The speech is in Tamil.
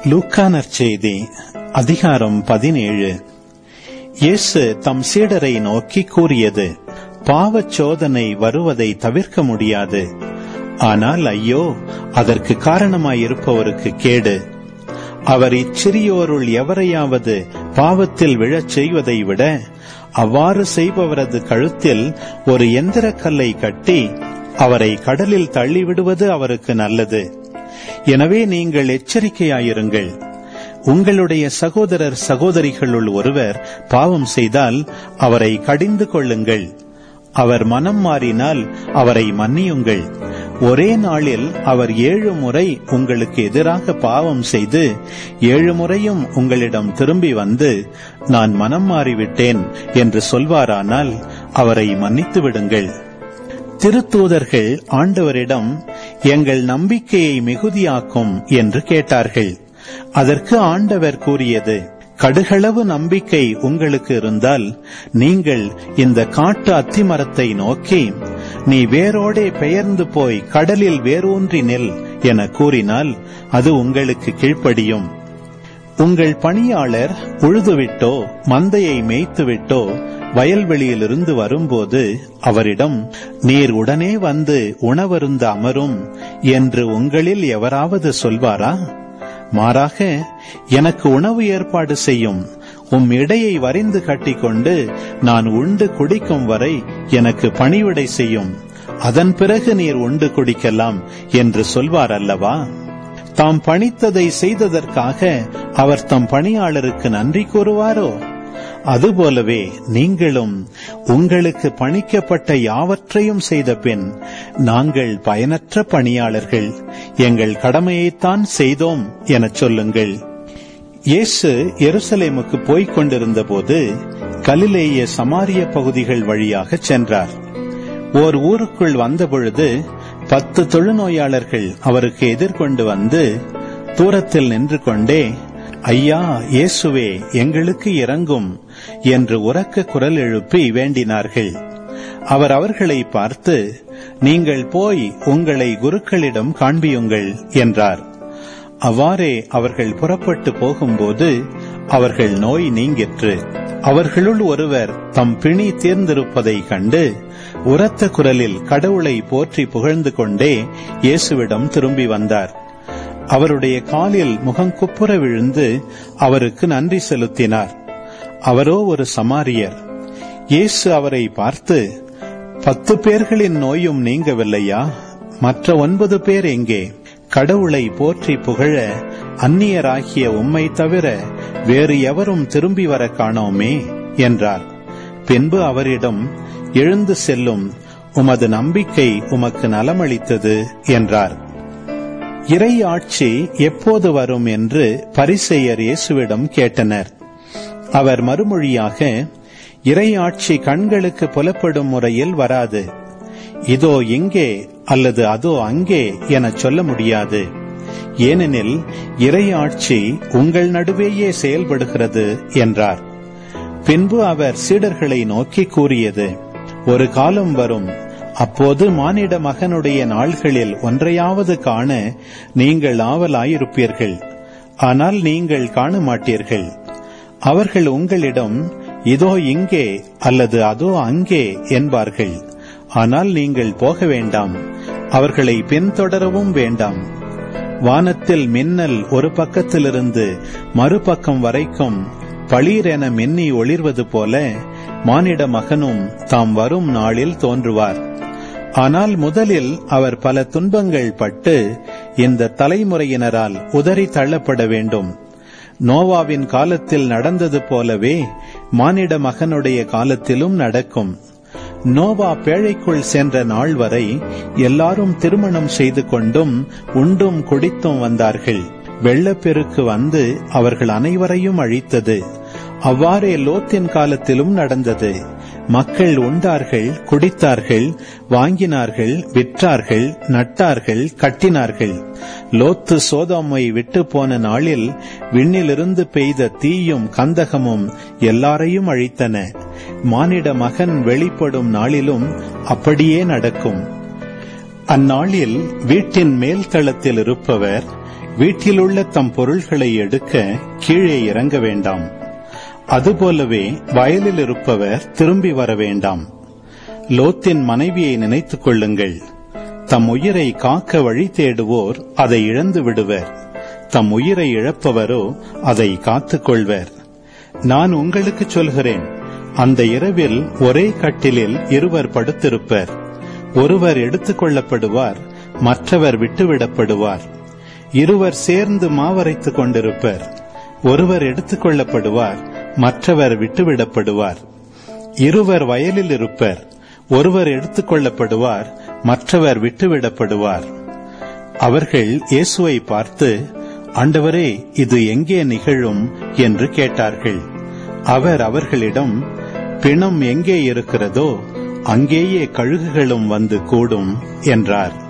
லூக்கானர் செய்தி அதிகாரம் பதினேழு இயேசு தம் சீடரை நோக்கி கூறியது பாவச் சோதனை வருவதை தவிர்க்க முடியாது ஆனால் ஐயோ அதற்கு காரணமாயிருப்பவருக்கு கேடு அவர் இச்சிறியோருள் எவரையாவது பாவத்தில் விழச் செய்வதை விட அவ்வாறு செய்பவரது கழுத்தில் ஒரு எந்திர கல்லை கட்டி அவரை கடலில் தள்ளிவிடுவது அவருக்கு நல்லது எனவே நீங்கள் எச்சரிக்கையாயிருங்கள் உங்களுடைய சகோதரர் சகோதரிகளுள் ஒருவர் பாவம் செய்தால் அவரை கடிந்து கொள்ளுங்கள் அவர் மனம் மாறினால் அவரை மன்னியுங்கள் ஒரே நாளில் அவர் ஏழு முறை உங்களுக்கு எதிராக பாவம் செய்து ஏழு முறையும் உங்களிடம் திரும்பி வந்து நான் மனம் மாறிவிட்டேன் என்று சொல்வாரானால் அவரை மன்னித்து விடுங்கள் திருத்தூதர்கள் ஆண்டவரிடம் எங்கள் நம்பிக்கையை மிகுதியாக்கும் என்று கேட்டார்கள் அதற்கு ஆண்டவர் கூறியது கடுகளவு நம்பிக்கை உங்களுக்கு இருந்தால் நீங்கள் இந்த காட்டு அத்திமரத்தை நோக்கி நீ வேரோடே பெயர்ந்து போய் கடலில் வேரூன்றி நெல் என கூறினால் அது உங்களுக்கு கீழ்ப்படியும் உங்கள் பணியாளர் உழுதுவிட்டோ மந்தையை மேய்த்துவிட்டோ வயல்வெளியிலிருந்து வரும்போது அவரிடம் நீர் உடனே வந்து உணவருந்த அமரும் என்று உங்களில் எவராவது சொல்வாரா மாறாக எனக்கு உணவு ஏற்பாடு செய்யும் உம் இடையை வரிந்து கட்டிக்கொண்டு நான் உண்டு குடிக்கும் வரை எனக்கு பணிவிடை செய்யும் அதன் பிறகு நீர் உண்டு குடிக்கலாம் என்று சொல்வார் அல்லவா தாம் பணித்ததை செய்ததற்காக அவர் தம் பணியாளருக்கு நன்றி கூறுவாரோ அதுபோலவே நீங்களும் உங்களுக்கு பணிக்கப்பட்ட யாவற்றையும் செய்த பின் நாங்கள் பயனற்ற பணியாளர்கள் எங்கள் கடமையைத்தான் செய்தோம் எனச் சொல்லுங்கள் இயேசு எருசலேமுக்கு போய்க் கொண்டிருந்த போது கலிலேய சமாரிய பகுதிகள் வழியாக சென்றார் ஓர் ஊருக்குள் வந்தபொழுது பத்து தொழுநோயாளர்கள் அவருக்கு எதிர்கொண்டு வந்து தூரத்தில் நின்று கொண்டே ஐயா இயேசுவே எங்களுக்கு இறங்கும் என்று உறக்க குரல் எழுப்பி வேண்டினார்கள் அவர் அவர்களை பார்த்து நீங்கள் போய் உங்களை குருக்களிடம் காண்பியுங்கள் என்றார் அவ்வாறே அவர்கள் புறப்பட்டு போகும்போது அவர்கள் நோய் நீங்கிற்று அவர்களுள் ஒருவர் தம் பிணி தீர்ந்திருப்பதை கண்டு உரத்த குரலில் கடவுளை போற்றி புகழ்ந்து கொண்டே இயேசுவிடம் திரும்பி வந்தார் அவருடைய காலில் முகங்குப்புற விழுந்து அவருக்கு நன்றி செலுத்தினார் அவரோ ஒரு சமாரியர் இயேசு அவரை பார்த்து பத்து பேர்களின் நோயும் நீங்கவில்லையா மற்ற ஒன்பது பேர் எங்கே கடவுளை போற்றி புகழ அந்நியராகிய உம்மை தவிர வேறு எவரும் திரும்பி வர காணோமே என்றார் பின்பு அவரிடம் எழுந்து செல்லும் உமது நம்பிக்கை உமக்கு நலமளித்தது என்றார் இறை ஆட்சி எப்போது வரும் என்று பரிசெயர் இயேசுவிடம் கேட்டனர் அவர் மறுமொழியாக இறை ஆட்சி கண்களுக்கு புலப்படும் முறையில் வராது இதோ இங்கே அல்லது அதோ அங்கே என சொல்ல முடியாது ஏனெனில் இறை ஆட்சி உங்கள் நடுவேயே செயல்படுகிறது என்றார் பின்பு அவர் சீடர்களை நோக்கி கூறியது ஒரு காலம் வரும் அப்போது மானிட மகனுடைய நாள்களில் ஒன்றையாவது காண நீங்கள் ஆவலாயிருப்பீர்கள் ஆனால் நீங்கள் காண மாட்டீர்கள் அவர்கள் உங்களிடம் இதோ இங்கே அல்லது அதோ அங்கே என்பார்கள் ஆனால் நீங்கள் போக வேண்டாம் அவர்களை பின்தொடரவும் வேண்டாம் வானத்தில் மின்னல் ஒரு பக்கத்திலிருந்து மறுபக்கம் வரைக்கும் பளீரென மின்னி ஒளிர்வது போல மானிட மகனும் தாம் வரும் நாளில் தோன்றுவார் ஆனால் முதலில் அவர் பல துன்பங்கள் பட்டு இந்த தலைமுறையினரால் உதறி தள்ளப்பட வேண்டும் நோவாவின் காலத்தில் நடந்தது போலவே மானிட மகனுடைய காலத்திலும் நடக்கும் நோவா பேழைக்குள் சென்ற நாள் வரை எல்லாரும் திருமணம் செய்து கொண்டும் உண்டும் குடித்தும் வந்தார்கள் வெள்ளப்பெருக்கு வந்து அவர்கள் அனைவரையும் அழித்தது அவ்வாறே லோத்தின் காலத்திலும் நடந்தது மக்கள் உண்டார்கள் குடித்தார்கள் வாங்கினார்கள் விற்றார்கள் நட்டார்கள் கட்டினார்கள் லோத்து சோதோமை விட்டு போன நாளில் விண்ணிலிருந்து பெய்த தீயும் கந்தகமும் எல்லாரையும் அழித்தன மானிட மகன் வெளிப்படும் நாளிலும் அப்படியே நடக்கும் அந்நாளில் வீட்டின் மேல் தளத்தில் இருப்பவர் வீட்டிலுள்ள தம் பொருள்களை எடுக்க கீழே இறங்க வேண்டாம் அதுபோலவே வயலில் இருப்பவர் திரும்பி வர வேண்டாம் லோத்தின் மனைவியை நினைத்துக் கொள்ளுங்கள் தம் உயிரை காக்க வழி தேடுவோர் அதை இழந்து விடுவர் தம் உயிரை இழப்பவரோ அதை காத்துக் கொள்வர் நான் உங்களுக்கு சொல்கிறேன் அந்த இரவில் ஒரே கட்டிலில் இருவர் படுத்திருப்பர் ஒருவர் எடுத்துக் கொள்ளப்படுவார் மற்றவர் விட்டுவிடப்படுவார் இருவர் சேர்ந்து மாவரைத்துக் கொண்டிருப்பர் ஒருவர் எடுத்துக் கொள்ளப்படுவார் மற்றவர் விட்டுவிடப்படுவார் இருவர் வயலில் இருப்பர் ஒருவர் எடுத்துக் கொள்ளப்படுவார் மற்றவர் விட்டுவிடப்படுவார் அவர்கள் இயேசுவை பார்த்து ஆண்டவரே இது எங்கே நிகழும் என்று கேட்டார்கள் அவர் அவர்களிடம் பிணம் எங்கே இருக்கிறதோ அங்கேயே கழுகுகளும் வந்து கூடும் என்றார்